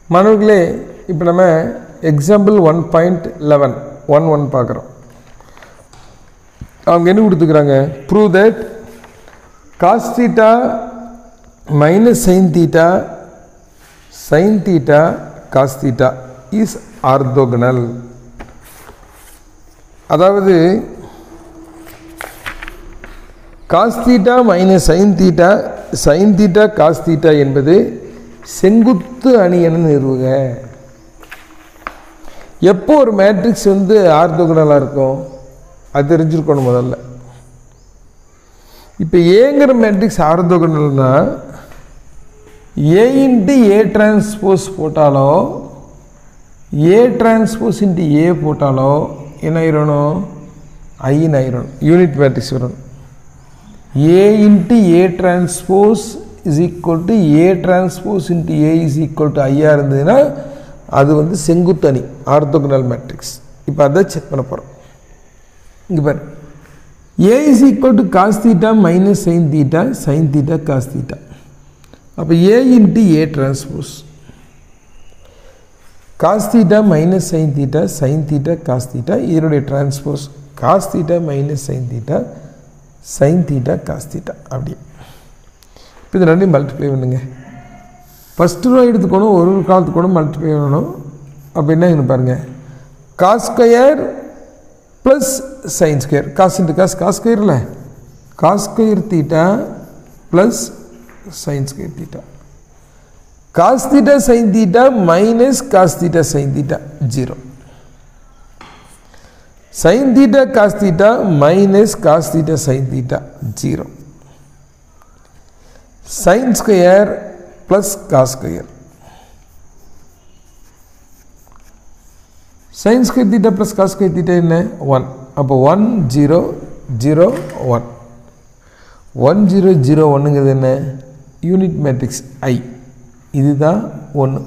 மாணவர்களே இப்போ நம்ம example one point eleven one one பார்க்குறோம் அவங்க என்ன கொடுத்துக்கிறாங்க prove that cos theta minus sine theta sine theta cos theta is orthogonal அதாவது cos theta minus sine theta sine theta cos theta என்பது செங்குத்து அணி என நிறுவுக எப்போ ஒரு மேட்ரிக்ஸ் வந்து ஆர்த்தோகனலாக இருக்கும் அது தெரிஞ்சிருக்கணும் முதல்ல இப்போ ஏங்கிற மேட்ரிக்ஸ் ஆர்த்தோகனல்னா ஏ இன்ட்டு ஏ டிரான்ஸ்போஸ் போட்டாலோ ஏ டிரான்ஸ்போஸ் இன்ட்டு ஏ போட்டாலோ என்ன ஆயிரணும் ஐன்னு ஆயிரணும் யூனிட் மேட்ரிக்ஸ் வரணும் A into A transpose is equal to A transpose into A is equal to ஐயா இருந்ததுன்னா அது வந்து செங்குத்து அணி ஆர்த்தோகனல் மேட்ரிக்ஸ் இப்போ அதை செக் பண்ண போகிறோம் இங்கே பாரு A is equal to cos theta minus sine theta sine theta cos theta அப்போ A into A transpose cos theta minus sine theta sine theta cos theta இதனுடைய transpose cos theta minus sine theta sine theta cos theta அப்படியே இப்போ இது ரெண்டையும் multiply பண்ணுங்க first row எடுத்துக்கணும் ஒரு ஒரு காலத்துக்கு கூட மல்டிப்ளை பண்ணணும் அப்போ என்ன ஆகுது பாருங்கள் cos square plus sine square cos into cos cos ஸ்கொயரில் cos square theta plus sine square theta cos theta sine theta minus cos theta sine theta zero sine theta cos theta minus cos theta sine theta zero sine square plus cos square sine square theta plus cos square theta என்ன one அப்போ one zero zero one one zero zero ஒன்றுங்கிறது என்ன unit matrix ஐ இதுதான் ஒன்று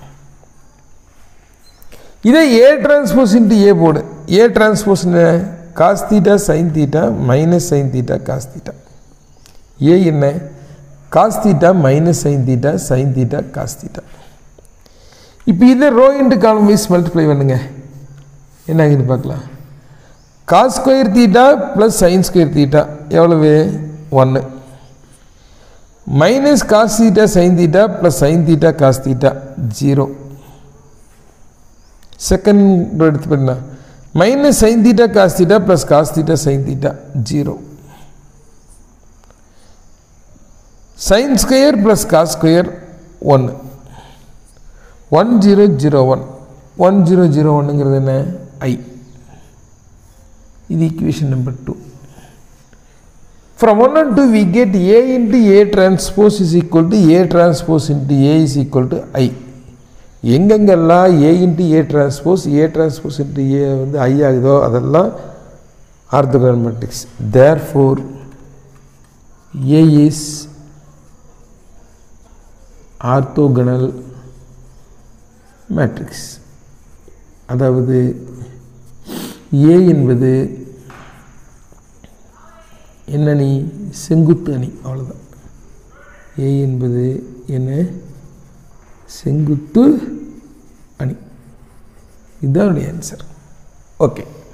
இதே ஏ transpose into A போடு A transpose cos theta sine theta minus sine theta cos theta A என்ன cos theta minus sine theta sine theta cos theta இப்போ இதை row into column wise multiply பண்ணுங்க என்ன ஆகுது பார்க்கலாம் cos square theta plus sine square theta எவ்வளவு ஒன்று minus cos theta sine theta plus sine theta cos theta zero second எடுத்து பண்ணா minus sine theta cos theta plus cos theta sine theta zero sine square plus cos square ஒன்று one zero zero one one zero zero ஒன்றுங்கிறது என்ன I இது equation number two From 1 and 2 we get A into A transpose is equal to A transpose into A is equal to I. எங்கெங்கெல்லாம் A into A transpose A transpose into A வந்து I ஆகுதோ அதெல்லாம் orthogonal matrix therefore A is orthogonal matrix அதாவது A என்பது என்ன அணி செங்குத்து அணி அவ்வளோதான் ஏ என்பது என்ன செங்குத்து அணி இதுதான் ஆன்சர் ஓகே